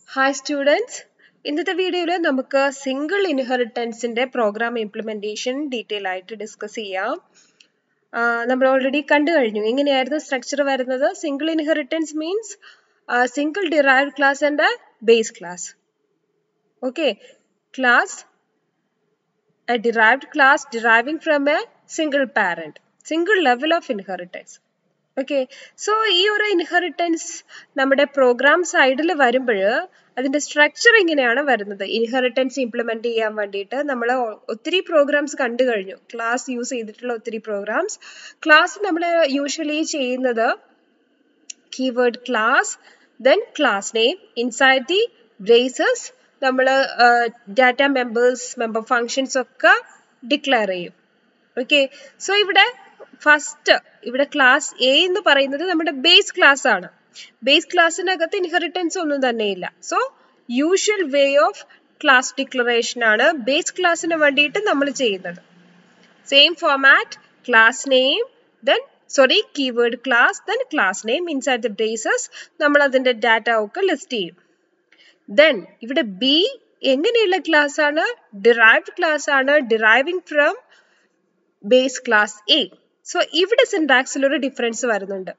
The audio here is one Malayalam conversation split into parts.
ഹായ് സ്റ്റുഡൻസ് ഇന്നത്തെ വീഡിയോയിൽ നമുക്ക് സിംഗിൾ ഇൻഹെറിറ്റൻസിന്റെ പ്രോഗ്രാം ഇംപ്ലിമെന്റേഷൻ ഡീറ്റെയിൽ ആയിട്ട് ഡിസ്കസ് ചെയ്യാം നമ്മൾ ഓൾറെഡി കണ്ടു കഴിഞ്ഞു എങ്ങനെയായിരുന്നു സ്ട്രക്ചർ വരുന്നത് single inheritance means single derived class and base class okay class a derived class deriving from a single parent single level of inheritance okay so ഈ ഒരു ഇൻഹെറിറ്റൻസ് നമ്മുടെ പ്രോഗ്രാം സൈഡിൽ വരുമ്പോൾ അതിന്റെ സ്ട്രക്ചർ ഇങ്ങനെയാണ് വരുന്നത് ഇൻഹെറിറ്റൻസ് ഇംപ്ലിമെന്റ് ചെയ്യാൻ വേണ്ടിയിട്ട് നമ്മൾ ഒത്തിരി പ്രോഗ്രാംസ് കണ്ടു കഴിഞ്ഞു ക്ലാസ് യൂസ് ചെയ്തിട്ടുള്ള ഒത്തിരി പ്രോഗ്രാംസ് ക്ലാസ് നമ്മൾ യൂഷ്വലി ചെയ്യുന്നത് keyword class then class name inside the braces നമ്മൾ ഡാറ്റ മെമ്പേഴ്സ് മെമ്പർ ഫങ്ഷൻസ് ഒക്കെ ഡിക്ലെയർ ചെയ്യും ഓക്കെ സോ ഇവിടെ ഫസ്റ്റ് ഇവിടെ ക്ലാസ് എ എന്ന് പറയുന്നത് നമ്മുടെ ബേസ് ക്ലാസ് ആണ് ബേസ് ക്ലാസ്സിനകത്ത് ഇൻഹെറിറ്റൻസ് ഒന്നും തന്നെയില്ല so usual way of class declaration ആണ് ബേസ് ക്ലാസ്സിന് വേണ്ടിയിട്ട് നമ്മൾ ചെയ്യുന്നത് same format class name then sorry keyword class then class name inside the braces നമ്മൾ അതിന്റെ ഡാറ്റ ഒക്കെ ലിസ്റ്റ് ചെയ്യും ദെൻ ഇവിടെ ബി എങ്ങനെയുള്ള ക്ലാസ് ആണ് ഡിറൈവ്ഡ് ക്ലാസ് ആണ് deriving from base class A so ഇവിടെ സിൻടാക്സിൽ ഒരു ഡിഫറൻസ് വരുന്നുണ്ട്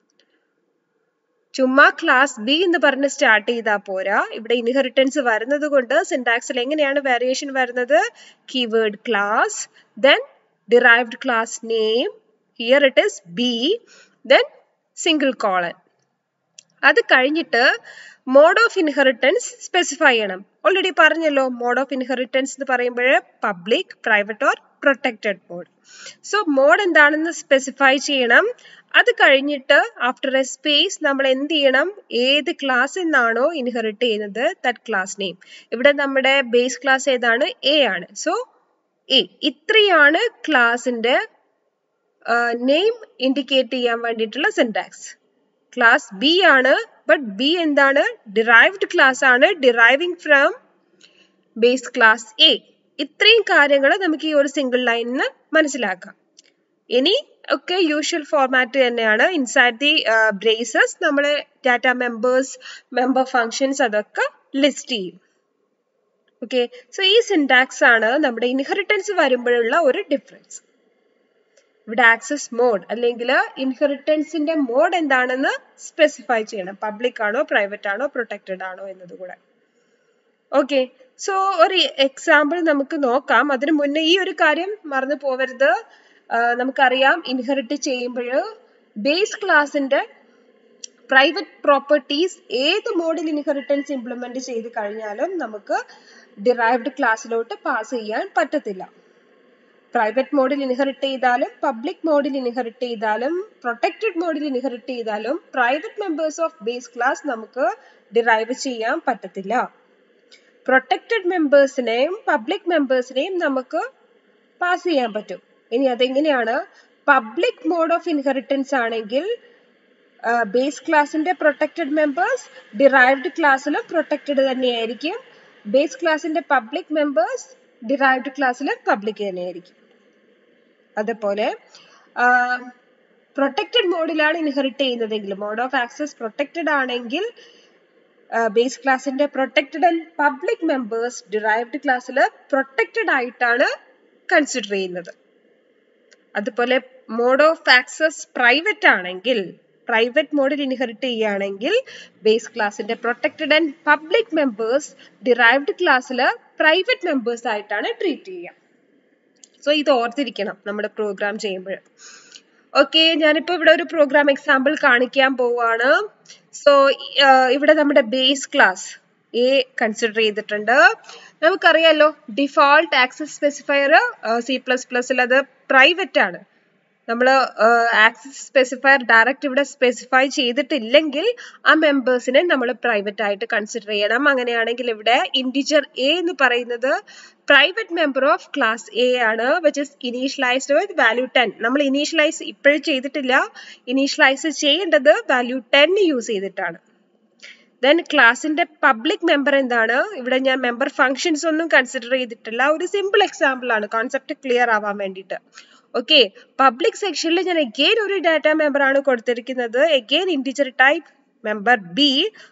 ചുമ്മാ ക്ലാസ് ബി എന്ന് പറഞ്ഞ് സ്റ്റാർട്ട് ചെയ്താൽ പോരാ ഇവിടെ ഇൻഹെറിറ്റൻസ് വരുന്നത് കൊണ്ട് സിൻടാക്സിൽ എങ്ങനെയാണ് വേരിയേഷൻ വരുന്നത് keyword class then derived class name here it is B then single colon അത് കഴിഞ്ഞിട്ട് മോഡ് ഓഫ് ഇൻഹെറിറ്റൻസ് സ്പെസിഫൈ ചെയ്യണം ഓൾറെഡി പറഞ്ഞല്ലോ മോഡ് ഓഫ് ഇൻഹെറിറ്റൻസ് എന്ന് പറയുമ്പോൾ public private or protected mode so mode എന്താണെന്ന് സ്പെസിഫൈ ചെയ്യണം അത് കഴിഞ്ഞിട്ട് ആഫ്റ്റർ എ സ്പേസ് നമ്മൾ എന്ത് ചെയ്യണം ഏത് ക്ലാസ് എന്നാണോ ഇൻഹെറിറ്റ് ചെയ്യുന്നത് ദറ്റ് ക്ലാസ് നെയിം ഇവിടെ നമ്മുടെ ബേസ് ക്ലാസ് ഏതാണ് എ ആണ് സോ എ ഇത്രയാണ് ക്ലാസിന്റെ നെയിം ഇൻഡിക്കേറ്റ് ചെയ്യാൻ വേണ്ടിയിട്ടുള്ള സിൻടാക്സ് ക്ലാസ് ബി ആണ് ബട്ട് ബി എന്താണ് ഡിറൈവ്ഡ് ക്ലാസ് ആണ് deriving from base class A ഇത്രയും കാര്യങ്ങൾ നമുക്ക് ഈ ഒരു സിംഗിൾ ലൈനിന് മനസ്സിലാക്കാം ഇനി ഒക്കെ യൂഷ്വൽ ഫോർമാറ്റ് തന്നെയാണ് ഇൻസൈഡ് ദി ബ്രേസസ് നമ്മളെ ഡാറ്റ മെമ്പേഴ്സ് മെമ്പർ ഫങ്ഷൻസ് അതൊക്കെ ലിസ്റ്റ് ചെയ്യും ഓക്കെ സോ ഈ സിൻടാക്സ് ആണ് നമ്മുടെ ഇൻഹെറിറ്റൻസ് വരുമ്പോഴുള്ള ഒരു ഡിഫറൻസ് ഇവിടെ ആക്സസ് മോഡ് അല്ലെങ്കിൽ ഇൻഹെറിറ്റൻസിന്റെ മോഡ് എന്താണെന്ന് സ്പെസിഫൈ ചെയ്യണം പബ്ലിക് ആണോ പ്രൈവറ്റ് ആണോ പ്രൊട്ടക്റ്റഡ് ആണോ എന്നത് കൂടെ ഓക്കെ സോ ഒരു എക്സാമ്പിൾ നമുക്ക് നോക്കാം അതിനു മുന്നേ ഈ ഒരു കാര്യം മറന്നു പോവരുത് നമുക്കറിയാം ഇൻഹെറിറ്റ് ചെയ്യുമ്പോൾ ബേസ് ക്ലാസിന്റെ പ്രൈവറ്റ് പ്രോപ്പർട്ടീസ് ഏത് മോഡിൽ ഇൻഹെറിറ്റൻസ് ഇംപ്ലിമെന്റ് ചെയ്ത് കഴിഞ്ഞാലും നമുക്ക് ഡിറൈവ്ഡ് ക്ലാസ്സിലോട്ട് പാസ് ചെയ്യാൻ പറ്റത്തില്ല പ്രൈവറ്റ് മോഡിൽ ഇൻഹെറിറ്റ് ചെയ്താലും പബ്ലിക് മോഡിൽ ഇൻഹെറിറ്റ് ചെയ്താലും പ്രൊട്ടക്റ്റഡ് മോഡിൽ ഇൻഹെറിറ്റ് ചെയ്താലും private members of base class നമുക്ക് ഡിറൈവ് ചെയ്യാൻ പറ്റത്തില്ല പ്രൊട്ടക്റ്റഡ് മെമ്പേഴ്സിനെയും പബ്ലിക് മെമ്പേഴ്സിനെയും നമുക്ക് പാസ് ചെയ്യാൻ പറ്റും ഇനി അതെങ്ങനെയാണ് പബ്ലിക് മോഡ് ഓഫ് ഇൻഹെറിറ്റൻസ് ആണെങ്കിൽ ബേസ് ക്ലാസിന്റെ പ്രൊട്ടക്റ്റഡ് മെമ്പേഴ്സ് ഡിറൈവ്ഡ് ക്ലാസ്സിൽ പ്രൊട്ടക്റ്റഡ് തന്നെയായിരിക്കും ബേസ് ക്ലാസിന്റെ പബ്ലിക് മെമ്പേഴ്സ് ഡിറൈവ്ഡ് ക്ലാസ്സിൽ പബ്ലിക് തന്നെയായിരിക്കും അതുപോലെ പ്രൊട്ടക്റ്റഡ് മോഡിലാണ് ഇൻഹെറിറ്റ് ചെയ്യുന്നതെങ്കിൽ മോഡ് ഓഫ് ആക്സസ് പ്രൊട്ടക്റ്റഡ് ആണെങ്കിൽ ബേസ് ക്ലാസിന്റെ protected and public members derived ക്ലാസ്സിൽ പ്രൊട്ടക്റ്റഡ് ആയിട്ടാണ് കൺസിഡർ ചെയ്യുന്നത് അതുപോലെ മോഡ് ഓഫ് ആക്സസ് പ്രൈവറ്റ് ആണെങ്കിൽ പ്രൈവറ്റ് മോഡിൽ ഇൻഹെറിറ്റ് ചെയ്യുകയാണെങ്കിൽ ബേസ് ക്ലാസിന്റെ protected and public members derived ക്ലാസ്സിൽ പ്രൈവറ്റ് മെമ്പേഴ്സ് ആയിട്ടാണ് ട്രീറ്റ് ചെയ്യുക സോ ഇത് ഓർത്തിരിക്കണം നമ്മുടെ പ്രോഗ്രാം ചെയ്യുമ്പോൾ ഓക്കെ ഞാനിപ്പോ ഇവിടെ ഒരു പ്രോഗ്രാം എക്സാമ്പിൾ കാണിക്കാൻ പോവാണ് സോ ഇവിടെ നമ്മുടെ ബേസ് ക്ലാസ് എ കൺസിഡർ ചെയ്തിട്ടുണ്ട് നമുക്കറിയാലോ default access specifier C plus പ്ലസിൽ അത് പ്രൈവറ്റ് ആണ് നമ്മൾ ആക്സസ് സ്പെസിഫയർ ഡയറക്റ്റ് ഇവിടെ സ്പെസിഫൈ ചെയ്തിട്ടില്ലെങ്കിൽ ആ മെമ്പേഴ്സിനെ നമ്മൾ പ്രൈവറ്റ് ആയിട്ട് കൺസിഡർ ചെയ്യണം അങ്ങനെയാണെങ്കിൽ ഇവിടെ ഇൻഡിജർ എ എന്ന് പറയുന്നത് private member of class A ആണ് which is initialized with value ten നമ്മൾ ഇനീഷ്യലൈസ് ഇപ്പോഴും ചെയ്തിട്ടില്ല ഇനീഷ്യലൈസ് ചെയ്യേണ്ടത് വാല്യൂ ടെൻ യൂസ് ചെയ്തിട്ടാണ് ദെൻ ക്ലാസിന്റെ പബ്ലിക് മെമ്പർ എന്താണ് ഇവിടെ ഞാൻ മെമ്പർ ഫങ്ഷൻസ് ഒന്നും കൺസിഡർ ചെയ്തിട്ടില്ല ഒരു സിമ്പിൾ എക്സാമ്പിൾ ആണ് കോൺസെപ്റ്റ് ക്ലിയർ ആവാൻ വേണ്ടിയിട്ട് ഓക്കെ പബ്ലിക് സെക്ഷനിൽ ഞാൻ അഗെയിൻ ഒരു ഡാറ്റ മെമ്പർ ആണ് കൊടുത്തിരിക്കുന്നത് again integer type member B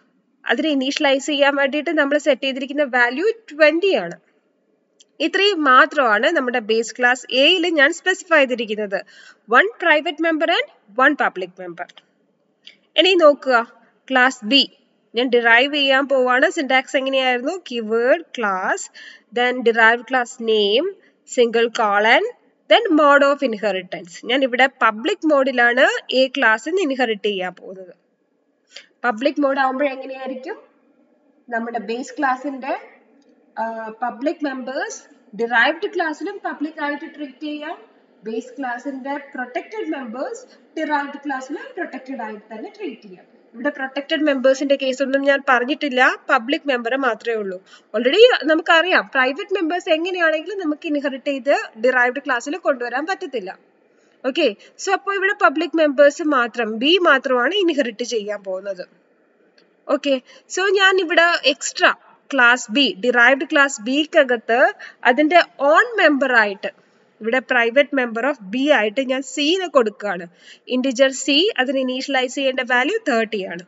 അതിനെ ഇനീഷ്യലൈസ് ചെയ്യാൻ വേണ്ടിയിട്ട് നമ്മൾ സെറ്റ് ചെയ്തിരിക്കുന്ന വാല്യൂ ട്വന്റി ആണ് ഇത്രയും മാത്രമാണ് നമ്മുടെ ബേസ് ക്ലാസ് എയിൽ ഞാൻ സ്പെസിഫൈ ചെയ്തിരിക്കുന്നത് one private member and one public member ഇനി നോക്കുക ക്ലാസ് ബി ഞാൻ ഡിറൈവ് ചെയ്യാൻ പോവാണ് സിൻടാക്സ് എങ്ങനെയായിരുന്നു keyword class then derive class name single colon then mode of inheritance ഞാൻ ഇവിടെ പബ്ലിക് മോഡിലാണ് എ ക്ലാസ്സിൽ ഇൻഹെറിറ്റ് ചെയ്യാൻ പോകുന്നത് പബ്ലിക് മോഡ് ആകുമ്പോൾ എങ്ങനെയായിരിക്കും നമ്മുടെ ബേസ് ക്ലാസിന്റെ പബ്ലിക് മെമ്പേഴ്സ് ഡിറൈവ്ഡ് ക്ലാസ്സിലും പബ്ലിക് ആയിട്ട് ട്രീറ്റ് ചെയ്യാം ബേസ് ക്ലാസിന്റെ പ്രൊട്ടക്റ്റഡ് മെമ്പേഴ്സ് ഡിറൈവ്ഡ് ക്ലാസ്സിലും പ്രൊട്ടക്റ്റഡ് ആയിട്ട് തന്നെ ട്രീറ്റ് ചെയ്യാം ഇവിടെ പ്രൊട്ടക്റ്റഡ് മെമ്പേഴ്സിന്റെ കേസ് ഒന്നും ഞാൻ പറഞ്ഞിട്ടില്ല പബ്ലിക് മെമ്പർ മാത്രമേ ഉള്ളൂ ഓൾറെഡി നമുക്കറിയാം പ്രൈവറ്റ് മെമ്പേഴ്സ് എങ്ങനെയാണെങ്കിലും നമുക്ക് ഇൻഹെറിറ്റ് ചെയ്ത് ഡിറൈവ്ഡ് ക്ലാസ്സിൽ കൊണ്ടുവരാൻ പറ്റത്തില്ല ഓക്കെ സോ അപ്പോൾ ഇവിടെ പബ്ലിക് മെമ്പേഴ്സ് മാത്രം ബി മാത്രമാണ് ഇൻഹെറിറ്റ് ചെയ്യാൻ പോകുന്നത് ഓക്കെ സോ ഞാൻ ഇവിടെ extra class B derived class ബിക്കകത്ത് അതിന്റെ ഓൺ മെമ്പർ ആയിട്ട് ഇവിടെ പ്രൈവറ്റ് മെമ്പർ ഓഫ് ബി ആയിട്ട് ഞാൻ സീന് കൊടുക്കുകയാണ് ഇൻഡിജർ സി അതിന് ഇനീഷ്യലൈസ് ചെയ്യേണ്ട വാല്യൂ തേർട്ടി ആണ്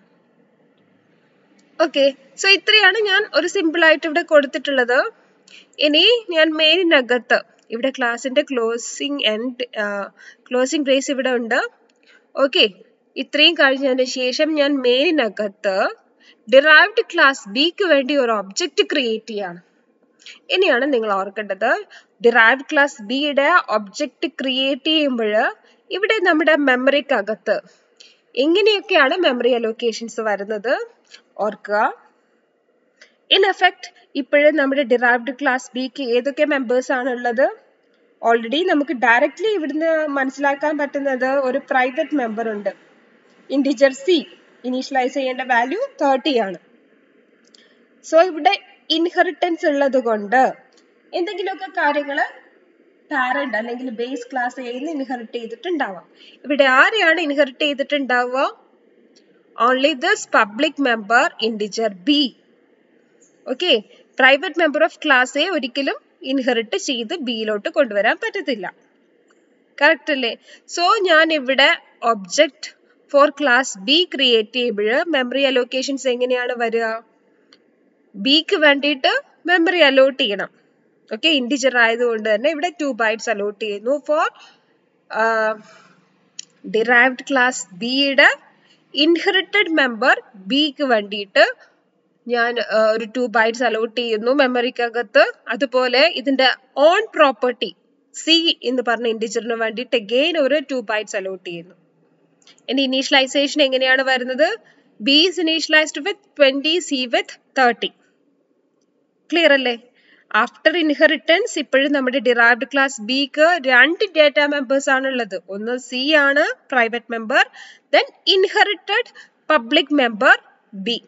ഓക്കെ സോ ഇത്രയാണ് ഞാൻ ഒരു സിമ്പിൾ ആയിട്ട് ഇവിടെ കൊടുത്തിട്ടുള്ളത് ഇനി ഞാൻ മെയിനകത്ത് ഇവിടെ ക്ലാസിന്റെ ക്ലോസിംഗ് എൻഡ് ക്ലോസിംഗ് ബ്രേസ് ഇവിടെ ഉണ്ട് ഓക്കെ ഇത്രയും കഴിഞ്ഞതിന് ശേഷം ഞാൻ മെയിനകത്ത് ഡിറൈവ്ഡ് ക്ലാസ് ബിക്ക് വേണ്ടി ഒരു ഒബ്ജക്റ്റ് ക്രിയേറ്റ് ചെയ്യാണ് ഇനിയാണ് നിങ്ങൾ ഓർക്കേണ്ടത് ഡിറൈവ്ഡ് ക്ലാസ് ബിയുടെ ഒബ്ജക്റ്റ് ക്രിയേറ്റ് ചെയ്യുമ്പോൾ ഇവിടെ നമ്മുടെ മെമ്മറിക്കകത്ത് എങ്ങനെയൊക്കെയാണ് മെമ്മറി അലോക്കേഷൻസ് വരുന്നത് ഓർക്കുക ഇൻ എഫക്ട് ഇപ്പോഴും നമ്മുടെ ഡിറൈവ്ഡ് ക്ലാസ് ബിക്ക് ഏതൊക്കെ മെമ്പേഴ്സ് ആണ് ഉള്ളത് ഓൾറെഡി നമുക്ക് ഡയറക്റ്റ്ലി ഇവിടുന്ന് മനസ്സിലാക്കാൻ പറ്റുന്നത് ഒരു പ്രൈവറ്റ് മെമ്പർ ഉണ്ട് ഇൻഡിജർ സി ഇനീഷ്യലൈസ് ചെയ്യേണ്ട വാല്യൂ തേർട്ടി ആണ് സോ ഇവിടെ ഇൻഹെറിറ്റൻസ് ഉള്ളത് കൊണ്ട് എന്തെങ്കിലുമൊക്കെ കാര്യങ്ങൾ പാരന്റ് അല്ലെങ്കിൽ ബേസ് ക്ലാസ് എയിൽ ഇൻഹെറിറ്റ് ചെയ്തിട്ടുണ്ടാവാം ഇവിടെ ആരെയാണ് ഇൻഹെറിറ്റ് ചെയ്തിട്ടുണ്ടാവുക only this public member integer B okay private member of class A ഒരിക്കലും ഇൻഹെറിറ്റ് ചെയ്ത് ബിയിലോട്ട് കൊണ്ടുവരാൻ പറ്റത്തില്ല കറക്റ്റ് അല്ലേ സോ ഞാൻ ഇവിടെ object for class B create ചെയ്യുമ്പോൾ മെമ്മറി അലോക്കേഷൻസ് എങ്ങനെയാണ് വരിക ബിക്ക് വേണ്ടിയിട്ട് മെമ്മറി അലോട്ട് ചെയ്യണം ഓക്കെ ഇൻഡിജർ ആയതുകൊണ്ട് തന്നെ ഇവിടെ ടു ബൈറ്റ്സ് അലോട്ട് ചെയ്യുന്നു ഫോർ ഡിറൈവ്ഡ് ക്ലാസ് ബിയുടെ ഇൻഹെറിറ്റഡ് മെമ്പർ ബിക്ക് വേണ്ടിയിട്ട് ഞാൻ ഒരു ടു ബൈറ്റ്സ് അലോട്ട് ചെയ്യുന്നു മെമ്മറിക്കകത്ത് അതുപോലെ ഇതിന്റെ ഓൺ പ്രോപ്പർട്ടി സി എന്ന് പറഞ്ഞ ഇൻഡിജറിന് വേണ്ടിയിട്ട് അഗെയിൻ ഒരു ടു ബൈറ്റ്സ് അലോട്ട് ചെയ്യുന്നു ഇനി ഇനീഷ്യലൈസേഷൻ എങ്ങനെയാണ് വരുന്നത് B is initialized with twenty C with thirty clear അല്ലേ ആഫ്റ്റർ ഇൻഹെറിറ്റൻസ് ഇപ്പോഴും നമ്മുടെ ഡിറൈവ്ഡ് ക്ലാസ് ബിക്ക് രണ്ട് ഡേറ്റ മെമ്പേഴ്സ് ആണ് ഉള്ളത് ഒന്ന് സി ആണ് private member then inherited public member B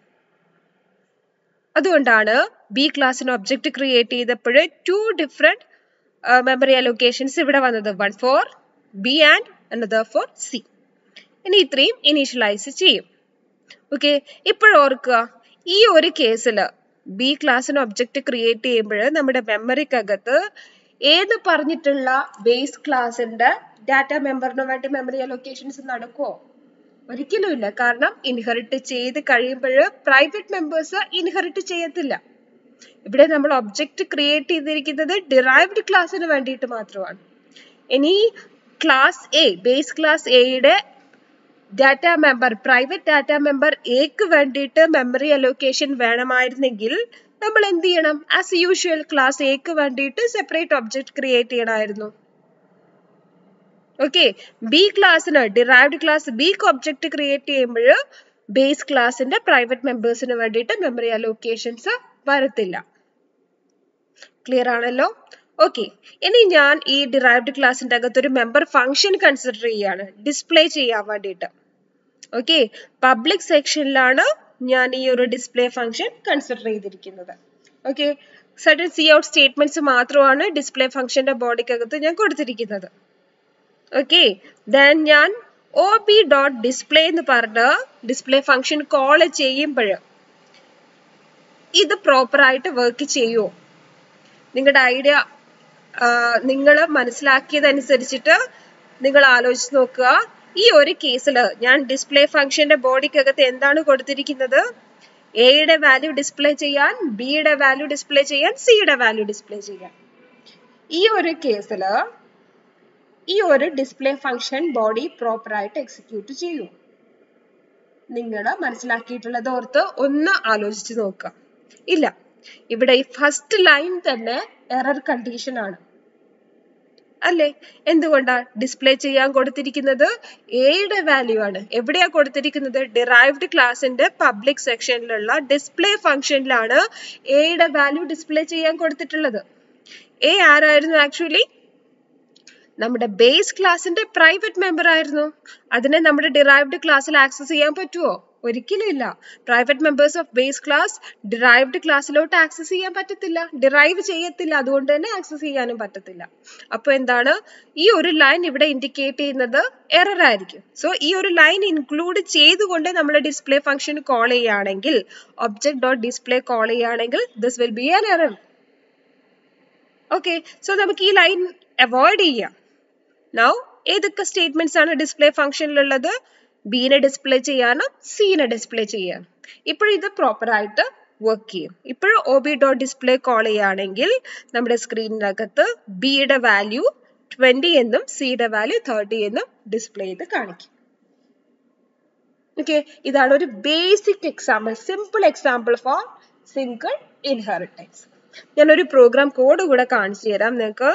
അതുകൊണ്ടാണ് ബി ക്ലാസ്സിന് ഒബ്ജക്റ്റ് ക്രിയേറ്റ് ചെയ്തപ്പോൾ ടു ഡിഫറെന്റ് മെമ്മറി അലൊക്കേഷൻസ് ഇവിടെ വന്നത് one for B and another for C ഇനി ഇത്രയും ഇനീഷ്യലൈസ് ചെയ്യും ഓക്കെ ഇപ്പോഴോർക്കുക ഈ ഒരു കേസിൽ ബി ക്ലാസ്സിന് ഒബ്ജക്റ്റ് ക്രിയേറ്റ് ചെയ്യുമ്പോൾ നമ്മുടെ മെമ്മറിക്കകത്ത് ഏത് പറഞ്ഞിട്ടുള്ള ബേസ് ക്ലാസിന്റെ ഡാറ്റ മെമ്പറിന് വേണ്ടി മെമ്മറി അലൊക്കേഷൻസ് നടക്കുമോ ഒരിക്കലും ഇല്ല കാരണം ഇൻഹെറിറ്റ് ചെയ്ത് കഴിയുമ്പോൾ പ്രൈവറ്റ് മെമ്പേഴ്സ് ഇൻഹെറിറ്റ് ചെയ്യത്തില്ല ഇവിടെ നമ്മൾ ഒബ്ജക്റ്റ് ക്രിയേറ്റ് ചെയ്തിരിക്കുന്നത് ഡിറൈവ്ഡ് ക്ലാസ്സിന് വേണ്ടിയിട്ട് മാത്രമാണ് ഇനി ക്ലാസ് എ ബേസ് ക്ലാസ് എയുടെ data member private data member എക്ക് വേണ്ടിയിട്ട് മെമ്മറി അലോക്കേഷൻ വേണമായിരുന്നെങ്കിൽ നമ്മൾ എന്ത് ചെയ്യണം ആസ് യൂഷ്വൽ ക്ലാസ് എക്ക് വേണ്ടിയിട്ട് സെപ്പറേറ്റ് ഒബ്ജക്റ്റ് ക്രിയേറ്റ് ചെയ്യണമായിരുന്നു ഓക്കെ ബി ക്ലാസ്സിന് ഡിറൈവ്ഡ് ക്ലാസ് ബിക്ക് ഒബ്ജക്റ്റ് ക്രിയേറ്റ് ചെയ്യുമ്പോൾ ബേസ് ക്ലാസിന്റെ പ്രൈവറ്റ് മെമ്പേഴ്സിന് വേണ്ടിയിട്ട് മെമ്മറി അലോക്കേഷൻസ് വരത്തില്ല ക്ലിയർ ആണല്ലോ ഓക്കെ ഇനി ഞാൻ ഈ ഡിറൈവ്ഡ് ക്ലാസിന്റെ അകത്ത് ഒരു മെമ്പർ ഫംഗ്ഷൻ കൺസിഡർ ചെയ്യാണ് ഡിസ്പ്ലേ ചെയ്യാൻ വേണ്ടിയിട്ട് ഓക്കെ പബ്ലിക് സെക്ഷനിലാണ് ഞാൻ ഈ ഒരു ഡിസ്പ്ലേ ഫംഗ്ഷൻ കൺസിഡർ ചെയ്തിരിക്കുന്നത് ഓക്കെ സഡൻ സി ഔട്ട് സ്റ്റേറ്റ്മെന്റ്സ് മാത്രമാണ് ഡിസ്പ്ലേ ഫംഗ്ഷന്റെ ബോഡിക്കകത്ത് ഞാൻ കൊടുത്തിരിക്കുന്നത് ഓക്കെ ദെൻ ഞാൻ ഒ ബി ഡോട്ട് ഡിസ്പ്ലേ എന്ന് പറഞ്ഞ് ഡിസ്പ്ലേ ഫംഗ്ഷൻ കോൾ ചെയ്യുമ്പോൾ ഇത് പ്രോപ്പർ ആയിട്ട് വർക്ക് ചെയ്യുമോ നിങ്ങളുടെ ഐഡിയ നിങ്ങൾ മനസ്സിലാക്കിയതനുസരിച്ചിട്ട് നിങ്ങൾ ആലോചിച്ച് നോക്കുക ഈ ഒരു കേസിൽ ഞാൻ ഡിസ്പ്ലേ ഫംഗ്ഷന്റെ ബോഡിക്കകത്ത് എന്താണ് കൊടുത്തിരിക്കുന്നത് എയുടെ വാല്യൂ ഡിസ്പ്ലേ ചെയ്യാൻ ബിയുടെ വാല്യൂ ഡിസ്പ്ലേ ചെയ്യാൻ സിയുടെ വാല്യൂ ഡിസ്പ്ലേ ചെയ്യാൻ ഈ ഒരു കേസിൽ ഈ ഒരു ഡിസ്പ്ലേ ഫംഗ്ഷൻ ബോഡി പ്രോപ്പർ ആയിട്ട് എക്സിക്യൂട്ട് ചെയ്യും നിങ്ങൾ മനസ്സിലാക്കിയിട്ടുള്ളത് ഓർത്ത് ഒന്ന് ആലോചിച്ച് നോക്കുക ഇല്ല ഇവിടെ ഈ ഫസ്റ്റ് ലൈൻ തന്നെ എറർ കണ്ടീഷൻ ആണ് അല്ലേ എന്തുകൊണ്ടാ ഡിസ്പ്ലേ ചെയ്യാൻ കൊടുത്തിരിക്കുന്നത് എയുടെ വാല്യൂ ആണ് എവിടെയാ കൊടുത്തിരിക്കുന്നത് ഡിറൈവ്ഡ് ക്ലാസിന്റെ പബ്ലിക് സെക്ഷനിലുള്ള ഡിസ്പ്ലേ ഫംഗ്ഷനിലാണ് എയുടെ വാല്യൂ ഡിസ്പ്ലേ ചെയ്യാൻ കൊടുത്തിട്ടുള്ളത് എ ആരായിരുന്നു ആക്ച്വലി നമ്മുടെ ബേസ് ക്ലാസിന്റെ പ്രൈവറ്റ് മെമ്പർ ആയിരുന്നു അതിനെ നമ്മുടെ ഡിറൈവ്ഡ് ക്ലാസ്സിൽ ആക്സസ് ചെയ്യാൻ പറ്റുമോ ഒരിക്കലും ഇല്ല private members of base class derived ക്ലാസ്സിലോട്ട് ആക്സസ് ചെയ്യാൻ പറ്റത്തില്ല ഡിറൈവ് ചെയ്യത്തില്ല അതുകൊണ്ട് തന്നെ ആക്സസ് ചെയ്യാനും പറ്റത്തില്ല അപ്പൊ എന്താണ് ഈ ഒരു ലൈൻ ഇവിടെ ഇൻഡിക്കേറ്റ് ചെയ്യുന്നത് എറർ ആയിരിക്കും സോ ഈ ഒരു ലൈൻ ഇൻക്ലൂഡ് ചെയ്തുകൊണ്ട് നമ്മൾ ഡിസ്പ്ലേ ഫംഗ്ഷൻ കോൾ ചെയ്യുകയാണെങ്കിൽ ഒബ്ജക്ട് ഡോട്ട് ഡിസ്പ്ലേ കോൾ ചെയ്യുകയാണെങ്കിൽ this will be an error okay so നമുക്ക് ഈ ലൈൻ അവോയ്ഡ് ചെയ്യാം നൗ ഏതൊക്കെ സ്റ്റേറ്റ്മെന്റ്സ് ആണ് ഡിസ്പ്ലേ ഫംഗ്ഷനിലുള്ളത് ബീനെ ഡിസ്പ്ലേ ചെയ്യാനും സീനെ ഡിസ്പ്ലേ ചെയ്യാനും ഇപ്പോഴും ഇത് പ്രോപ്പർ ആയിട്ട് വർക്ക് ചെയ്യും ഇപ്പോഴും O B dot display call ചെയ്യുകയാണെങ്കിൽ നമ്മുടെ സ്ക്രീനിനകത്ത് ബിയുടെ വാല്യൂ ട്വന്റി എന്നും സിയുടെ വാല്യൂ തേർട്ടി എന്നും ഡിസ്പ്ലേ ചെയ്ത് കാണിക്കും ഓക്കെ ഇതാണ് ഒരു basic example simple example for single inheritance ഞാനൊരു പ്രോഗ്രാം കോഡ് കൂടെ കാണിച്ചു തരാം നിങ്ങൾക്ക്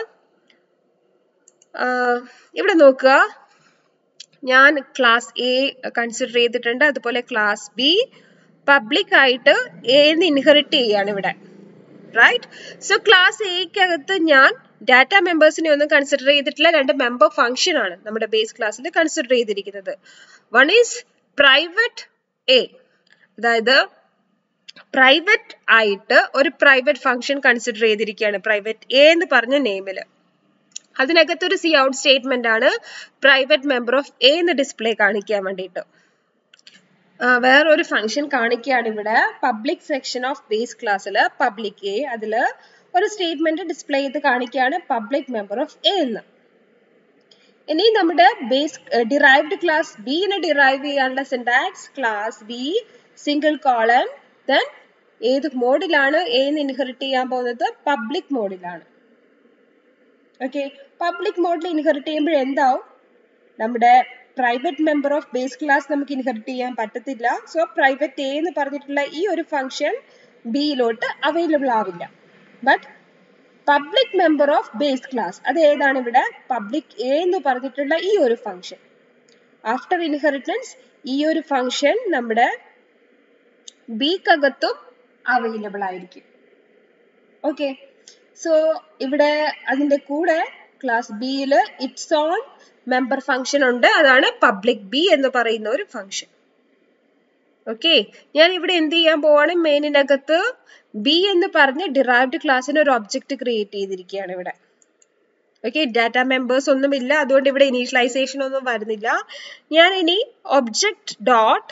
ഇവിടെ നോക്കുക ഞാൻ ക്ലാസ് എ കൺസിഡർ ചെയ്തിട്ടുണ്ട് അതുപോലെ ക്ലാസ് ബി പബ്ലിക് ആയിട്ട് എന്ന് ഇൻഹെറിറ്റ് ചെയ്യാണ് ഇവിടെ റൈറ്റ് സോ ക്ലാസ് എക്കകത്ത് ഞാൻ ഡാറ്റ മെമ്പേഴ്സിനെ ഒന്നും കൺസിഡർ ചെയ്തിട്ടില്ല രണ്ട് മെമ്പർ ഫംഗ്ഷൻ ആണ് നമ്മുടെ ബേസ് ക്ലാസ്സിൽ കൺസിഡർ ചെയ്തിരിക്കുന്നത് വൺ ഈസ് പ്രൈവറ്റ് എ അതായത് പ്രൈവറ്റ് ആയിട്ട് ഒരു പ്രൈവറ്റ് ഫംഗ്ഷൻ കൺസിഡർ ചെയ്തിരിക്കുകയാണ് പ്രൈവറ്റ് എ എന്ന് പറഞ്ഞ നെയിമിൽ അതിനകത്ത് ഒരു സി ഔട്ട് സ്റ്റേറ്റ്മെന്റ് ആണ് പ്രൈവറ്റ് മെമ്പർ ഓഫ് എ എന്ന് ഡിസ്പ്ലേ കാണിക്കാൻ വേണ്ടിയിട്ട് വേറൊരു ഫംഗ്ഷൻ കാണിക്കുകയാണ് ഇവിടെ പബ്ലിക് സെക്ഷൻ ഓഫ് ബേസ് ക്ലാസ്സിൽ പബ്ലിക് എ അതിൽ ഒരു സ്റ്റേറ്റ്മെന്റ് ഡിസ്പ്ലേ ചെയ്ത് കാണിക്കുകയാണ് പബ്ലിക് മെമ്പർ ഓഫ് എ എന്ന് ഇനി നമ്മുടെ ബേസ് ഡിറൈവ്ഡ് ക്ലാസ് ബിനെ ഡിറൈവ് ചെയ്യാനുള്ള syntax class B single colon then ഏത് മോഡിലാണ് എന്ന് ഇൻഹെറിറ്റ് ചെയ്യാൻ പോകുന്നത് പബ്ലിക് മോഡിലാണ് ഓക്കെ പബ്ലിക് മോഡിൽ ഇൻഹെറിറ്റ് ചെയ്യുമ്പോൾ എന്താവും നമ്മുടെ private member of base class നമുക്ക് ഇൻഹെറിറ്റ് ചെയ്യാൻ പറ്റത്തില്ല സോ പ്രൈവറ്റ് എ എന്ന് പറഞ്ഞിട്ടുള്ള ഈ ഒരു ഫംഗ്ഷൻ ബിയിലോട്ട് അവൈലബിൾ ആവില്ല but public member of base class അത് ഏതാണ് ഇവിടെ പബ്ലിക് എ എന്ന് പറഞ്ഞിട്ടുള്ള ഈ ഒരു ഫംഗ്ഷൻ ആഫ്റ്റർ ഇൻഹെറിറ്റൻസ് ഈ ഒരു ഫംഗ്ഷൻ നമ്മുടെ ബിക്കകത്തും അവൈലബിൾ ആയിരിക്കും ഓക്കെ സോ ഇവിടെ അതിന്റെ കൂടെ ക്ലാസ് ബിയിൽ ഇറ്റ്സ് ഓൺ മെമ്പർ ഫംഗ്ഷൻ ഉണ്ട് അതാണ് പബ്ലിക് ബി എന്ന് പറയുന്ന ഒരു ഫംഗ്ഷൻ ഓക്കെ ഞാൻ ഇവിടെ എന്ത് ചെയ്യാൻ പോവാണ് മെയിനിന്റെ അകത്ത് ബി എന്ന് പറഞ്ഞ് ഡിറൈവ്ഡ് ക്ലാസ്സിന് ഒരു ഒബ്ജക്റ്റ് ക്രിയേറ്റ് ചെയ്തിരിക്കുകയാണ് ഇവിടെ ഓക്കെ ഡാറ്റ മെമ്പേഴ്സ് ഒന്നുമില്ല അതുകൊണ്ട് ഇവിടെ ഇനീഷ്യലൈസേഷൻ ഒന്നും വരുന്നില്ല ഞാൻ ഇനി ഒബ്ജക്റ്റ് ഡോട്ട്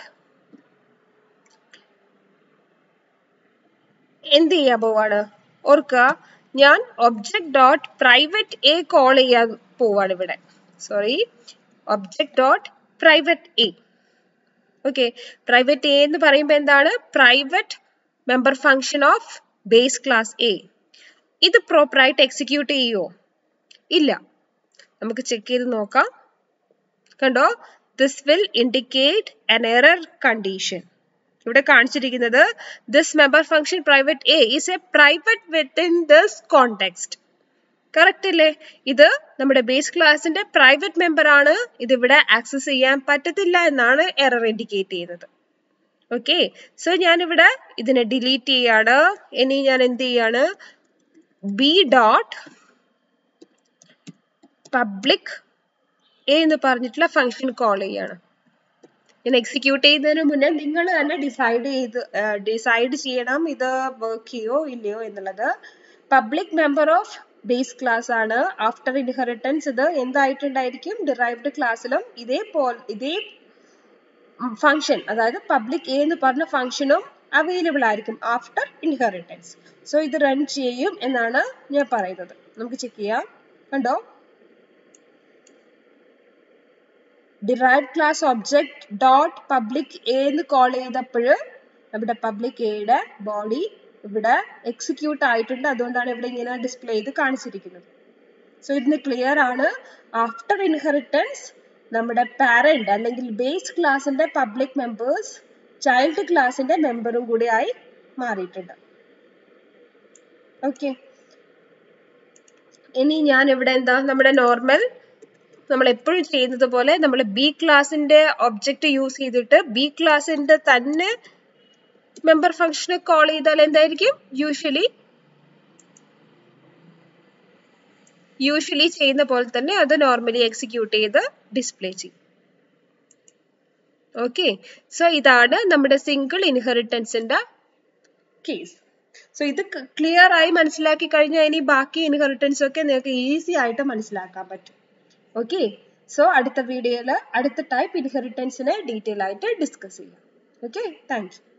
എന്ത് ചെയ്യാൻ പോവാണ് ഓർക്കുക ഞാൻ object dot private A call ചെയ്യാൻ പോവാണ് ഇവിടെ sorry object dot private A okay private A എന്ന് പറയുമ്പോൾ എന്താണ് private member function of base class A ഇത് പ്രോപ്പറായിട്ട് എക്സിക്യൂട്ട് ചെയ്യുമോ ഇല്ല നമുക്ക് ചെക്ക് ചെയ്ത് നോക്കാം കണ്ടോ this will indicate an error condition ഇവിടെ കാണിച്ചിരിക്കുന്നത് this member function private A is a private within this context correct അല്ലേ ഇത് നമ്മുടെ ബേസ് ക്ലാസിന്റെ പ്രൈവറ്റ് മെമ്പർ ആണ് ഇത് ഇവിടെ ആക്സസ് ചെയ്യാൻ പറ്റത്തില്ല എന്നാണ് എറർ ഇൻഡിക്കേറ്റ് ചെയ്യുന്നത് ഓക്കെ സോ ഞാനിവിടെ ഇതിനെ ഡിലീറ്റ് ചെയ്യാണ് ഇനി ഞാൻ എന്ത് ചെയ്യാണ് ബി ഡോട്ട് പബ്ലിക് എ എന്ന് പറഞ്ഞിട്ടുള്ള ഫംഗ്ഷൻ കോൾ ചെയ്യാണ് ഞാൻ എക്സിക്യൂട്ട് ചെയ്യുന്നതിന് മുന്നേ നിങ്ങൾ തന്നെ ഡിസൈഡ് ചെയ്ത് ഡിസൈഡ് ചെയ്യണം ഇത് വർക്ക് ചെയ്യോ ഇല്ലയോ എന്നുള്ളത് public member of base class ആണ് ആഫ്റ്റർ ഇൻഹെറിറ്റൻസ് ഇത് എന്തായിട്ടുണ്ടായിരിക്കും ഡിറൈവ്ഡ് ക്ലാസ്സിലും ഇതേപോലെ ഇതേ ഫംഗ്ഷൻ അതായത് പബ്ലിക് എ എന്ന് പറഞ്ഞ ഫംഗ്ഷനും അവൈലബിൾ ആയിരിക്കും ആഫ്റ്റർ ഇൻഹെറിറ്റൻസ് സോ ഇത് റൺ ചെയ്യും എന്നാണ് ഞാൻ പറയുന്നത് നമുക്ക് ചെക്ക് ചെയ്യാം കണ്ടോ derived class object dot public A എന്ന് കോൾ ചെയ്തപ്പോൾ നമ്മുടെ പബ്ലിക് എയുടെ ബോഡി ഇവിടെ എക്സിക്യൂട്ട് ആയിട്ടുണ്ട് അതുകൊണ്ടാണ് ഇവിടെ ഇങ്ങനെ ഡിസ്പ്ലേ ചെയ്ത് കാണിച്ചിരിക്കുന്നത് സോ ഇതിന് ക്ലിയർ ആണ് ആഫ്റ്റർ ഇൻഹെറിറ്റൻസ് നമ്മുടെ പാരന്റ് അല്ലെങ്കിൽ ബേസ് ക്ലാസിന്റെ പബ്ലിക് മെമ്പേഴ്സ് ചൈൽഡ് ക്ലാസിന്റെ മെമ്പറും കൂടി ആയി മാറിയിട്ടുണ്ട് ഓക്കെ ഇനി ഞാൻ ഇവിടെ എന്താ നമ്മുടെ നോർമൽ നമ്മൾ എപ്പോഴും ചെയ്യുന്നത് പോലെ നമ്മൾ ബി ക്ലാസിന്റെ ഒബ്ജക്റ്റ് യൂസ് ചെയ്തിട്ട് ബി ക്ലാസിന്റെ തന്നെ മെമ്പർ ഫംഗ്ഷനെ കോൾ ചെയ്താൽ എന്തായിരിക്കും യൂഷ്വലി യൂഷ്വലി ചെയ്യുന്ന പോലെ തന്നെ അത് നോർമലി എക്സിക്യൂട്ട് ചെയ്ത് ഡിസ്പ്ലേ ചെയ്യും ഓക്കെ സോ ഇതാണ് നമ്മുടെ സിംഗിൾ ഇൻഹെറിറ്റൻസിന്റെ കേസ് സോ ഇത് ക്ലിയർ ആയി മനസ്സിലാക്കി കഴിഞ്ഞാൽ ഇനി ബാക്കി ഇൻഹെറിറ്റൻസ് ഒക്കെ നിങ്ങൾക്ക് ഈസി ആയിട്ട് മനസ്സിലാക്കാൻ പറ്റും ഓക്കെ സോ അടുത്ത വീഡിയോയിൽ അടുത്ത ടൈപ്പ് ഇൻഹെറിറ്റൻസിനെ ഡീറ്റെയിൽ ആയിട്ട് ഡിസ്കസ് ചെയ്യാം ഓക്കെ താങ്ക് യു